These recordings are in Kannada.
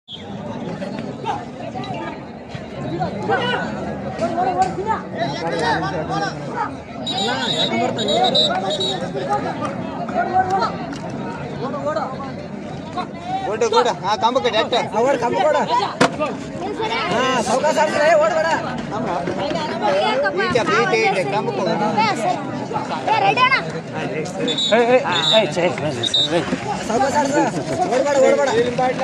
ಓಡು ಕೂಡ ಹಾ ಕಂಬ ಕಟ್ಟಿ ಅಟ್ಟ ಅವರ್ ಕಂಬ ಕೊಡ ಹಾ ಸಾವಕಾಶ ಆಡ್ತಾರೆ ಓಡ್ಬೇಡ ಈಚೆ ಈಚೆ ಈಚೆ ಕಂಬ ಕೊಡ ಸಾವಕಾಶ ಆಡ್ತಾರೆ ಓಡ್ಬೇಡ ಓಡ್ಬೇಡ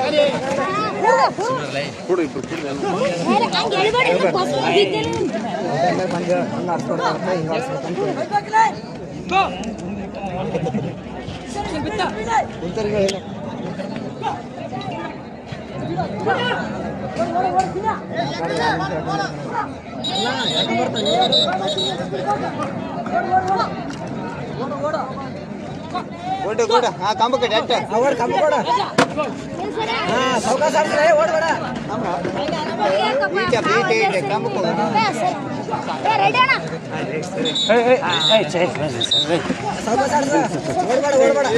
ಓಡು ಕೂಡ ಹಾ ಕಂಬ ಕಟ್ಟಿ ಅಟ್ಟ ಅವರ್ ಕಂಬ ಕೊಡ ಹಾ ಸಾವಕಾಶ ಆಡ್ತಾರೆ ಓಡ್ಬೇಡ ಈಚೆ ಈಚೆ ಈಚೆ ಕಂಬ ಕೊಡ ಸಾವಕಾಶ ಆಡ್ತಾರೆ ಓಡ್ಬೇಡ ಓಡ್ಬೇಡ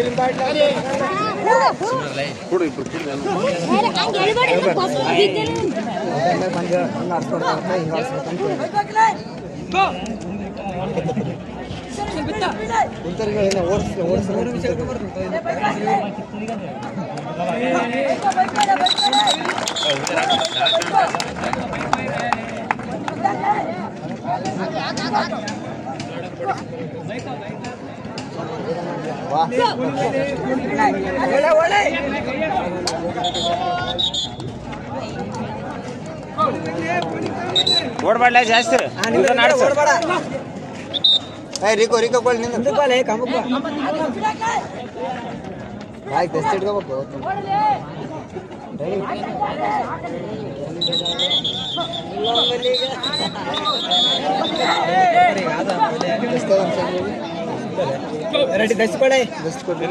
ವಾ ಒಳ್ಳೆ ಒಳ್ಳೆ ಓಡ್ಬಾಡ್ಲ ಜಾಸ್ತಿ ಹಾ ನಿಂದ ಓಡ್ಬೇಡ ಏ ರಿಕೋ ರಿಕೋ ಕೊಳ್ಳಿ ನಿಂದ ಮುಂದಕ್ಕೆ ಬಾಲೆ ಕಂಬ ಆಯ್ತು ಎಷ್ಟು ಇಟ್ಕೋಬೇಕು ಎಷ್ಟು ಅದ ಅನ್ಸಲ್ಲ ಹೇಳಿ? ರೆಡಿ ದಸ್ಕೊಳೆ ಎಷ್ಟು ಕೊಡ್ಲಿ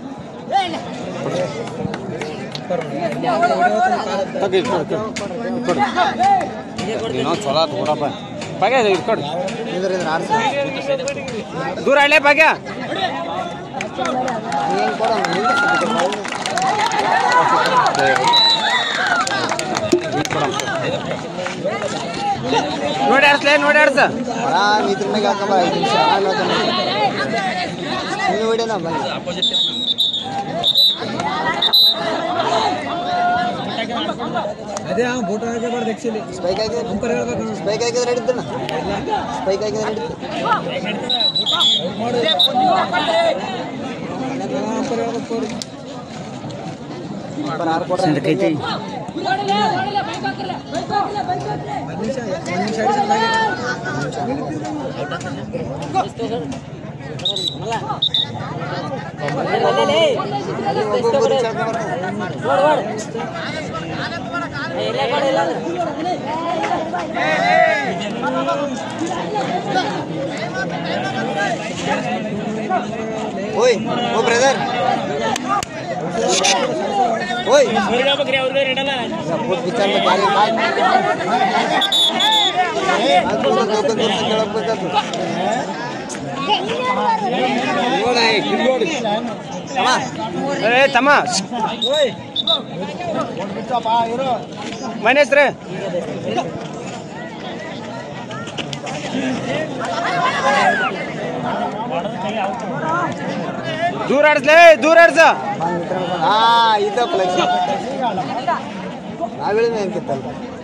ಇನ್ನೊಂದು ಚಲೋ ಆತು ಬಿಡಪ್ಪ ಭಾಗ್ಯ ಇದು ಕೊಡು ಇದ್ರ ಇದ್ರ ಆಡ್ಸ ದೂರ ಆಡ್ಲೇ ಭಾಗ್ಯ ನೀನ್ ಕೊಡ ನೋಡಿ ಆಡ್ಸ್ಲೇ ನೋಡಿ ಆಡ್ಸ ಆರಾಮ್ ಇದ್ರ ಮ್ಯಾಗ ಹಾಕಂಬ ಐದು ನಿಮಿಷ ಆಮೇಲೆ ನೀನು ಹೊಡಿಯೋಣ ಬನ್ನಿ ಅದೇ ಆ ಬೋಟ್ ಹಾಕಬಾರ್ದು ಆಕ್ಚುಲಿ ಸ್ಪೈಕ್ ಹಾಕಿದ್ರೆ ಅಂಕರ್ ಹೇಳ್ಬೇಕು ಸ್ಪೈಕ್ ಹಾಕಿದ್ರೆ ನಡೀತನ ಸ್ಪೈಕ್ ಹಾಕಿದ್ರೆ ನಡೀತು ಅಂಕರ್ ಹೇಳ್ಬೇಕು ಅವ್ರಿಗೆ. ಬರ ಆರು ಕೊಡ್ರಿ ಒಂದ್ ನಿಮಿಷ ಒಂದ್ ನಿಮಿಷ ಹಿಡಿಸಿ ಬಾಯಿ. ಒಬ್ಬೊಬ್ಬರು ಚಾಡ್ಕೊಂಡ್ ಬರ್ತಾರೆ. ಓಯ್ ಓ ಬ್ರದರ್ ಓಯ್ ವಿಚಾರ ಗಾಳಿ ಏ ತಮ್ಮ ಓಯ್ ಮನೆ ಹೆಸ್ರು ದೂರ ಆಡ್ಸ್ಲೇ ದೂರ ಆಡ್ಸ ಹಾ ಇದ ಫ್ಲೆಕ್ಸ್ ನಾವ್ ಹೇಳಿದ ಅಂತಿತ್ತಲ್ಲ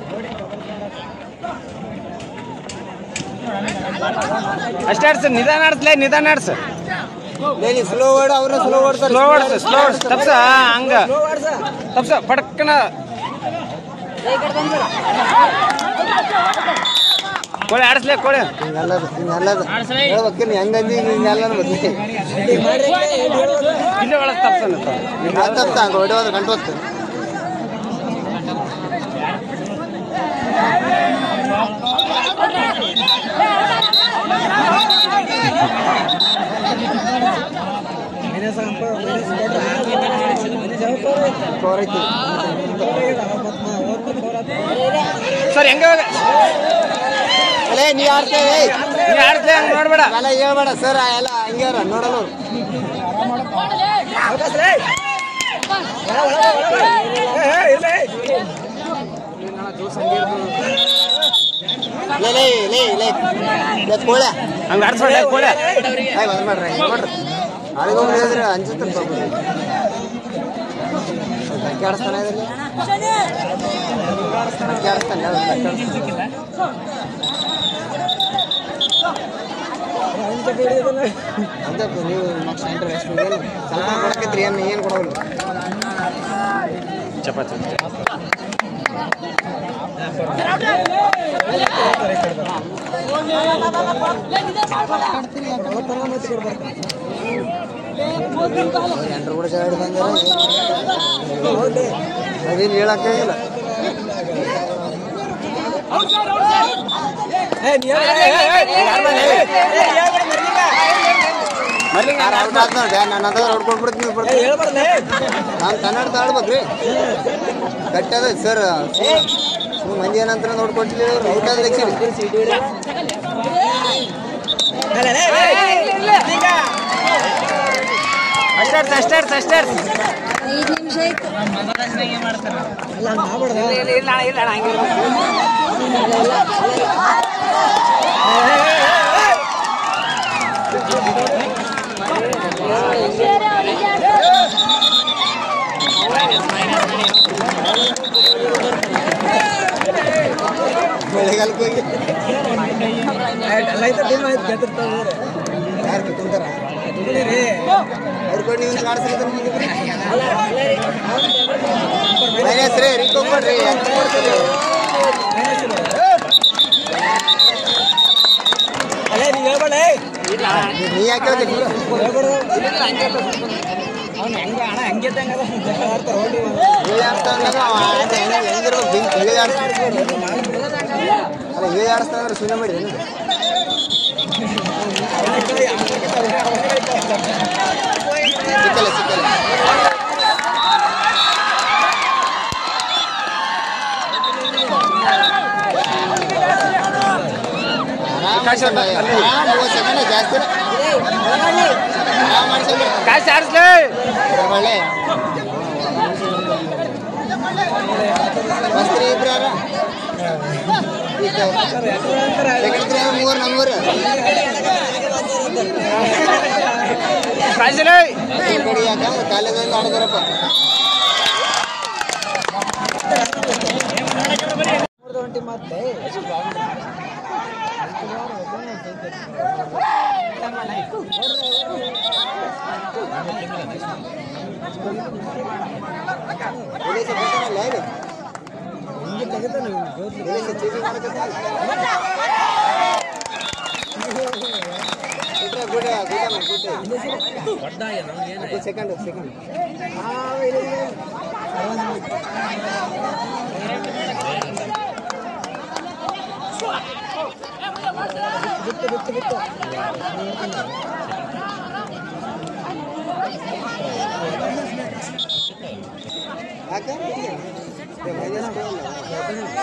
ಅಷ್ಟೇ ಆಡ್ಸ ನಿಧಾನ ಆಡ್ಸ್ಲೇ ನಿಧಾನ ಆಡ್ಸ ಏನಿ ಸ್ಲೋ ಓಡ್ ಅವ್ರ ಸ್ಲೋ ಓಡ್ತಾರೆ ಸ್ಲೋ ಆಡ್ಸ ಸ್ಲೋ ಆಡ್ಸ ತಪ್ಸ ಹಂಗ ಸ್ಲೋ ಆಡ್ಸ ತಪ್ಸ ಪಡಕ್ಕನ ಕೋಳಿ ಆಡಿಸ್ಲೇ ಕೋಳಿ ಹಿಂಗೆಲ್ಲದು ಹಿಂಗೆಲ್ಲದು ಹೇಳ್ಬೇಕು ನೀ ಹೆಂಗಂದಿ ಹಿಂಗೆಲ್ಲನು ಬದ್ಲಿ ರೆಡಿ ಮಾಡ್ರಿ ಎಲ್ಲಿ ಹೇಳ್ಬೇಕು? ಇಲ್ಲೇ ಒಳಗೆ ತಪ್ಸನತ್ತ ತಪ್ಪ ಹಂಗ ಹೊಡೆಯೋದು ಗಂಟು ಹೊತ್ತು ಮೈನಸ್ ಅಂಕರ್ ಮೈನಸ್ ಕೊಡ್ರಿ ಮೈನಸ್ ಯಾವಾಗ ಕೊಡ್ರಿ? ಕವರ್ ಐತಿ ಮತ್ತ್ ನಾ ಹೋಗ್ಬಿಟ್ಟು ಫೋನ್ ಹಾಕ್ತೀನಿ. ಸರ್ ಹೆಂಗ ಅಲೇ ನೀ ಆಡ್ತೇ ಏಯ್ ನೀ ಆಡ್ಸ್ಲೇ ಹಂಗ ನೋಡ್ಬೇಡ ಎಲ್ಲ ಹೇಳ್ಬೇಡ ಸರ್ ಎಲ್ಲ ಹಂಗ್ಯಾರ ನೋಡಲು ಅವಕಾಶ ಲೇ. ಒಳ, ಒಳ, ಒಳ, ಒಳ. ಏ, ಏ, ಇಲ್ಲ, ಏ. ಲೇ ಲೇ ಲೇ ಲೇ ಎತ್ ಕೋಳೆ ಹಂಗೆ ಆಡ್ಸೋಳೆ ಕೋಳೆ ಆಯ್ ಬಂದ್ ಮಾಡ್ರಿ ಹಿಂಗ್ ಮಾಡ್ರಿ ಆಳಿಗೆ ಹೋಗಿ ಹೇಳಿದ್ರೆ ಅನ್ಸುತ್ತೆ ಪಾಪ ಅಕ್ಕಿ ಆಡಿಸ್ತಾನೆ ಇದ್ರಲ್ಲಿ ಅಕ್ಕಿ ಆಡಿಸ್ತಾನೆ ಯಾವ್ದು ಅಕ್ಕಿ ಆಡಿಸ್ತಾನೆ ಅಂತ ನೀವು ಮಕ್ಕ ಸೆಂಟರ್ ಎಷ್ಟು ಏನು ಸ್ವಲ್ಪ ಕೊಡಕೈತ್ರಿ ಏನು ಏನು ಕೊಡೋಲ್ಲ ಚಪಾತಿ ಎಂಟ್ರು ಕೂಡ ಸೈಡ್ ಬಂದಿರ ಅದೇನು ಹೇಳಕ್ಕಾಗಿಲ್ಲ ಔಟ್ ಆದ್ ನೋಡಿ ನಾನು ಅದ ಹೊಡ್ಕೊಂಡ್ಬಿಡ್ತೀನಿ ಬಿಡ್ತೀನಿ ನಾನು ಕನ್ನಡ ಆಡ್ಬೇಕ್ರಿ ಗಟ್ಟದ ಸರ್ ಸುಮ್ಮನೆ ಮಂದಿ ಏನಂತ ನೋಡ್ಕೊಟ್ಟಿಲ್ಲ ಔಟ್ ಆದ್ರೆ ಅಷ್ಟಾರ್ಸ್ ಅಷ್ಟಾರ್ಸ್ ಅಷ್ಟಾರ್ಸ್ ಐದು ನಿಮಿಷ ಆಯ್ತು ಮಳೆಗಾಲಕ್ಕೆ ಹೋಗಿ ಯಾರು ಕುಂತಾರ ಅವ್ರ ಕೊಡಿ ನೀವು ಆಡ್ಸಿದ್ರೆ ಮೈನಸ್ ರೀ ರಿಕೋ ಕೊಡ್ರಿ ಎಂತ ಕೊಡ್ತೀರಿ ನೀ ಯಾಕೆ ಹೇಳ್ತಿ ಹೇಳಿ ಆಡ್ಸ್ತಾನಂದಾಗ ಅವ ಆಟ ಹೆಂಗ್- ಹೆಂಗಿರ್ಬೇಕು ಹಿಂಗ್ ಹೇಳಿ ಆಡ್ಸ್ತಾನೆ ಅಲ್ಲ ಹೇಳಿ ಆಡಿಸ್ತಾನಂದ್ರೆ ಸುಮ್ಮನೆ ಮಾಡಿ ಏನು ಸಿಕ್ಕಲ್ಲ ಸಿಕ್ಕಲ್ಲ ಆರಾಮ್ ಮೂವತ್ತು ಸೆಕೆಂಡ್ ಜಾಸ್ತಿ ಆರಾಮ್ ಮಾಡ್ಸ್ಕೊಂಡ್ಬಿಡು. ಕಾಸು ಆಡ್ಸ್ಲೇ ಒಳ್ಳೆ ಮಸ್ತ್ರಿ ಇಬ್ರು ಯಾರ ಸೆಕೆಂಡ್ ಮೂರು ನಮ್ಮೂರು ಕಾಸಲೇ ಈ ಕಡೆ ಯಾಕ ಕಾಲೇಜಲ್ಲಿ ಆಡಿದಾರಪ್ಪ ಪೊಲೀಸ್ ಬರ್ತಾರಲ್ಲ ಹೇಗೆ ಪೊಲೀಸ್ ಚೀಟಿ ಮಾಡ್ಕೊತಾರ good good good second second ಯಾಕೆ ಏ, ಮೈನಸ್ ಕೊಡಲ್ಲ.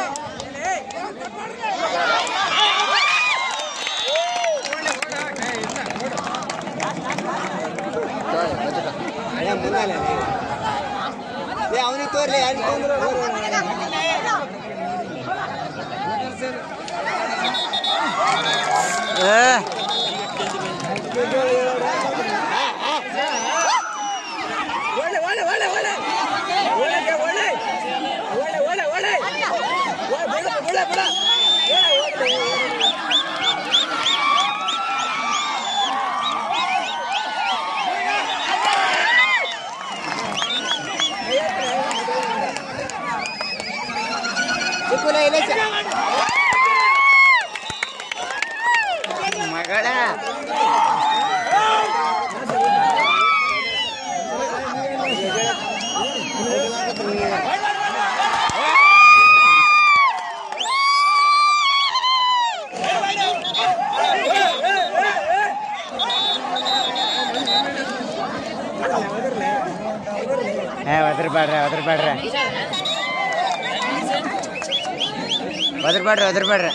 ಏ, ಮುಂದಲ್ಲ ಏ ಅವನಿಗೆ ತೋರ್ಲಿ ಯಾರಿಗೆ ತೊಂದ್ರೆ ಚಿಕ್ಕುಲ ಇಲ್ಲ ಮಗಳ ಏ ಒದರ್ಬೇಡ್ರಿ ಒದರ್ಬೇಡ್ರಿ ಒದರ್ಬೇಡ್ರಿ ಒದರ್ಬೇಡ್ರಿ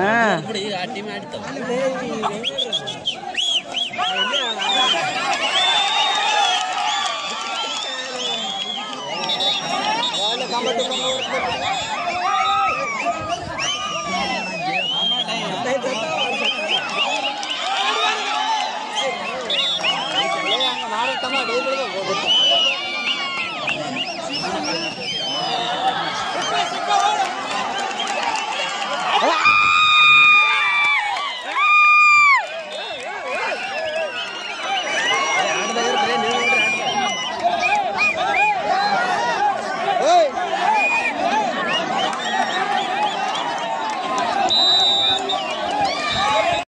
ಮಾಡತ್ತಮ್ಮ ಡೈಲಿ